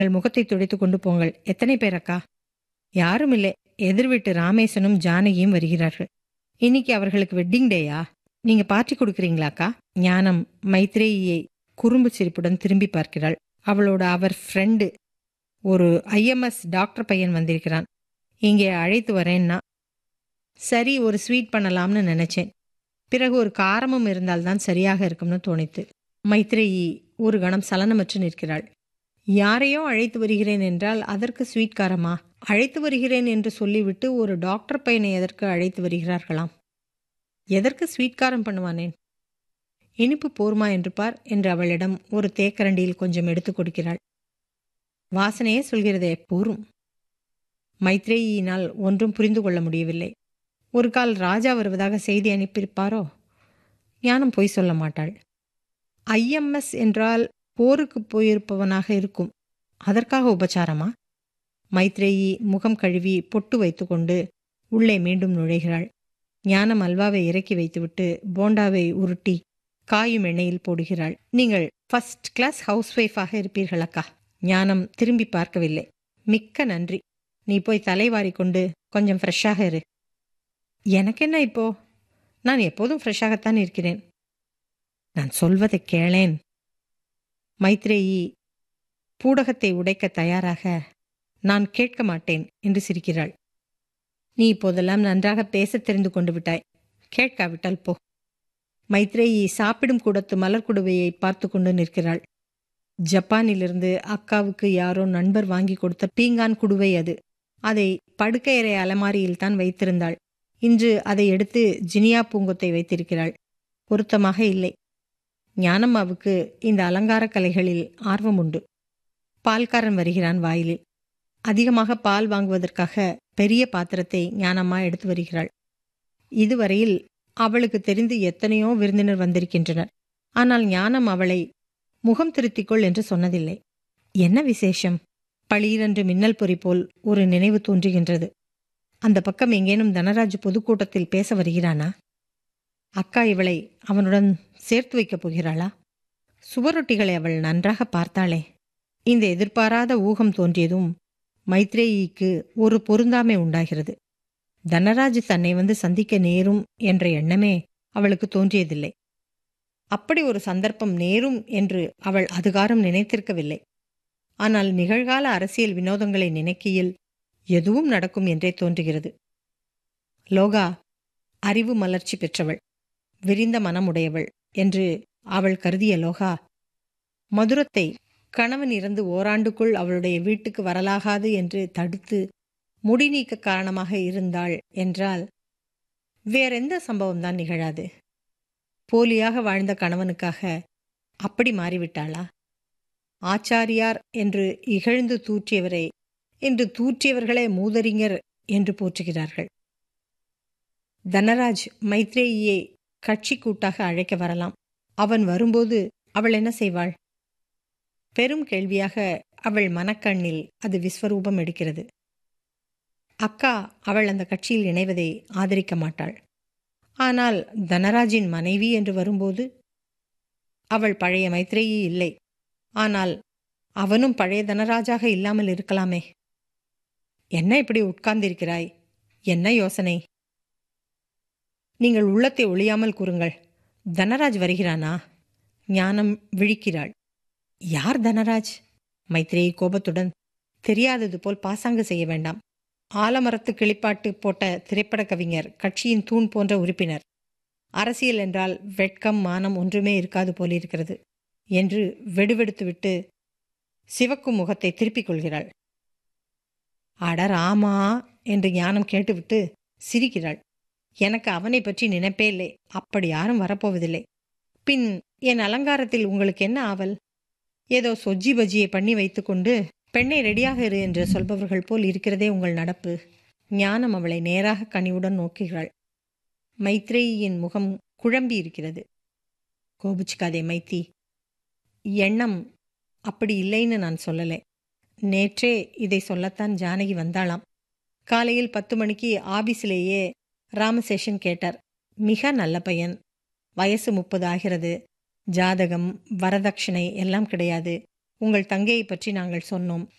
உங்கள் முகத்தை துடைத்து கொண்டு போங்கள் எத்தனை பேர் அக்கா யாரும் இல்லை எதிர் வீட்டு ராமேசனும் ஜானகியும் வருகிறார்கள் இன்னைக்கு அவர்களுக்கு வெட்டிங் டேயா நீங்க பார்ட்டி கொடுக்குறீங்களாக்கா ஞானம் மைத்ரேயியை குறும்பு சிரிப்புடன் திரும்பி பார்க்கிறாள் அவளோட அவர் ஃப்ரெண்டு ஒரு ஐஎம்எஸ் டாக்டர் பையன் வந்திருக்கிறான் இங்கே அழைத்து வரேன்னா சரி ஒரு ஸ்வீட் பண்ணலாம்னு நினைச்சேன் பிறகு ஒரு காரமும் இருந்தால்தான் சரியாக இருக்கும்னு தோணித்து மைத்ரேயி ஒரு கணம் சலனமற்று நிற்கிறாள் யாரையோ அழைத்து வருகிறேன் என்றால் அதற்கு ஸ்வீட் காரமா அழைத்து வருகிறேன் என்று சொல்லிவிட்டு ஒரு டாக்டர் பையனை எதற்கு அழைத்து வருகிறார்களாம் எதற்கு ஸ்வீட் காரம் பண்ணுவானேன் இனிப்பு போர்மா என்று பார் என்று அவளிடம் ஒரு தேக்கரண்டியில் கொஞ்சம் எடுத்துக் கொடுக்கிறாள் வாசனையே சொல்கிறதே போரும் மைத்ரேயினால் ஒன்றும் புரிந்து கொள்ள முடியவில்லை ஒரு கால் ராஜா வருவதாக செய்தி அனுப்பியிருப்பாரோ ஞானம் பொய் சொல்ல மாட்டாள் ஐஎம்எஸ் என்றால் போருக்கு போயிருப்பவனாக இருக்கும் அதற்காக உபச்சாரமா மைத்ரேயி முகம் கழுவி பொட்டு வைத்துக்கொண்டு உள்ளே மீண்டும் நுழைகிறாள் ஞானம் அல்வாவை இறக்கி வைத்துவிட்டு போண்டாவை உருட்டி காயும் எண்ணெயில் போடுகிறாள் நீங்கள் ஃபர்ஸ்ட் கிளாஸ் ஹவுஸ் ஒய்ஃபாக இருப்பீர்கள் அக்கா ஞானம் திரும்பி பார்க்கவில்லை மிக்க நன்றி நீ போய் தலைவாரி கொண்டு கொஞ்சம் ஃப்ரெஷ்ஷாக இரு எனக்கு என்ன இப்போ நான் எப்போதும் ஃப்ரெஷ்ஷாகத்தான் இருக்கிறேன் நான் சொல்வதை கேளேன் மைத்ரேயி பூடகத்தை உடைக்க தயாராக நான் கேட்க மாட்டேன் என்று சிரிக்கிறாள் நீ இப்போதெல்லாம் நன்றாக பேசத் தெரிந்து கொண்டு விட்டாய் கேட்காவிட்டால் போ மைத்ரேயி சாப்பிடும் கூடத்து மலர் குடுவையை பார்த்து கொண்டு நிற்கிறாள் ஜப்பானிலிருந்து அக்காவுக்கு யாரோ நண்பர் வாங்கி கொடுத்த பீங்கான் குடுவை அது அதை படுக்கையறை அலமாரியில் தான் வைத்திருந்தாள் இன்று அதை எடுத்து ஜினியா பூங்கொத்தை வைத்திருக்கிறாள் பொருத்தமாக இல்லை ஞானம்மாவுக்கு இந்த அலங்கார கலைகளில் ஆர்வம் உண்டு பால்காரன் வருகிறான் வாயிலில் அதிகமாக பால் வாங்குவதற்காக பெரிய பாத்திரத்தை ஞானம்மா எடுத்து வருகிறாள் இதுவரையில் அவளுக்கு தெரிந்து எத்தனையோ விருந்தினர் வந்திருக்கின்றனர் ஆனால் ஞானம் அவளை முகம் திருத்திக்கொள் என்று சொன்னதில்லை என்ன விசேஷம் பளீரென்று மின்னல் பொறி போல் ஒரு நினைவு தோன்றுகின்றது அந்த பக்கம் எங்கேனும் தனராஜ் பொதுக்கூட்டத்தில் பேச வருகிறானா அக்கா இவளை அவனுடன் சேர்த்து வைக்கப் போகிறாளா சுவரொட்டிகளை அவள் நன்றாக பார்த்தாளே இந்த எதிர்பாராத ஊகம் தோன்றியதும் மைத்ரேயிக்கு ஒரு பொருந்தாமை உண்டாகிறது தனராஜ் தன்னை வந்து சந்திக்க நேரும் என்ற எண்ணமே அவளுக்கு தோன்றியதில்லை அப்படி ஒரு சந்தர்ப்பம் நேரும் என்று அவள் அதுகாரம் நினைத்திருக்கவில்லை ஆனால் நிகழ்கால அரசியல் வினோதங்களை நினைக்கையில் எதுவும் நடக்கும் என்றே தோன்றுகிறது லோகா அறிவு மலர்ச்சி பெற்றவள் விரிந்த மனமுடையவள் என்று அவள் கருதிய லோகா மதுரத்தை கணவன் இறந்து ஓராண்டுக்குள் அவளுடைய வீட்டுக்கு வரலாகாது என்று தடுத்து முடிநீக்க காரணமாக இருந்தாள் என்றால் வேறெந்த சம்பவம்தான் நிகழாது போலியாக வாழ்ந்த கணவனுக்காக அப்படி மாறிவிட்டாளா ஆச்சாரியார் என்று இகழ்ந்து தூற்றியவரை இன்று தூற்றியவர்களே மூதறிஞர் என்று போற்றுகிறார்கள் தனராஜ் மைத்ரேயியை கட்சி கூட்டாக அழைக்க வரலாம் அவன் வரும்போது அவள் என்ன செய்வாள் பெரும் கேள்வியாக அவள் மனக்கண்ணில் அது விஸ்வரூபம் எடுக்கிறது அக்கா அவள் அந்த கட்சியில் இணைவதை ஆதரிக்க மாட்டாள் ஆனால் தனராஜின் மனைவி என்று வரும்போது அவள் பழைய மைத்ரேயி இல்லை ஆனால் அவனும் பழைய தனராஜாக இல்லாமல் இருக்கலாமே என்ன இப்படி உட்கார்ந்திருக்கிறாய் என்ன யோசனை நீங்கள் உள்ளத்தை ஒளியாமல் கூறுங்கள் தனராஜ் வருகிறானா ஞானம் விழிக்கிறாள் யார் தனராஜ் மைத்ரேயி கோபத்துடன் தெரியாதது போல் பாசாங்கு செய்ய வேண்டாம் ஆலமரத்து கிளிப்பாட்டு போட்ட திரைப்பட கவிஞர் கட்சியின் தூண் போன்ற உறுப்பினர் அரசியல் என்றால் வெட்கம் மானம் ஒன்றுமே இருக்காது போலிருக்கிறது என்று வெடுவெடுத்துவிட்டு சிவக்கும் முகத்தை திருப்பிக் கொள்கிறாள் அடர் ஆமா என்று ஞானம் கேட்டுவிட்டு சிரிக்கிறாள் எனக்கு அவனை பற்றி நினைப்பே இல்லை அப்படி யாரும் வரப்போவதில்லை பின் என் அலங்காரத்தில் உங்களுக்கு என்ன ஆவல் ஏதோ சொஜ்ஜி பஜ்ஜியை பண்ணி வைத்துக்கொண்டு பெண்ணை ரெடியாக இரு என்று சொல்பவர்கள் போல் இருக்கிறதே உங்கள் நடப்பு ஞானம் அவளை நேராக கனிவுடன் நோக்குகிறாள் மைத்ரேயின் முகம் குழம்பி இருக்கிறது கோபிச்சுக்காதே மைத்தி எண்ணம் அப்படி இல்லைன்னு நான் சொல்லலை நேற்றே இதை சொல்லத்தான் ஜானகி வந்தாளாம் காலையில் பத்து மணிக்கு ஆபீஸிலேயே ராமசேஷன் கேட்டார் மிக நல்ல பையன் வயசு முப்பது ஆகிறது ஜாதகம் வரதட்சணை எல்லாம் கிடையாது உங்கள் தங்கையை பற்றி நாங்கள் சொன்னோம்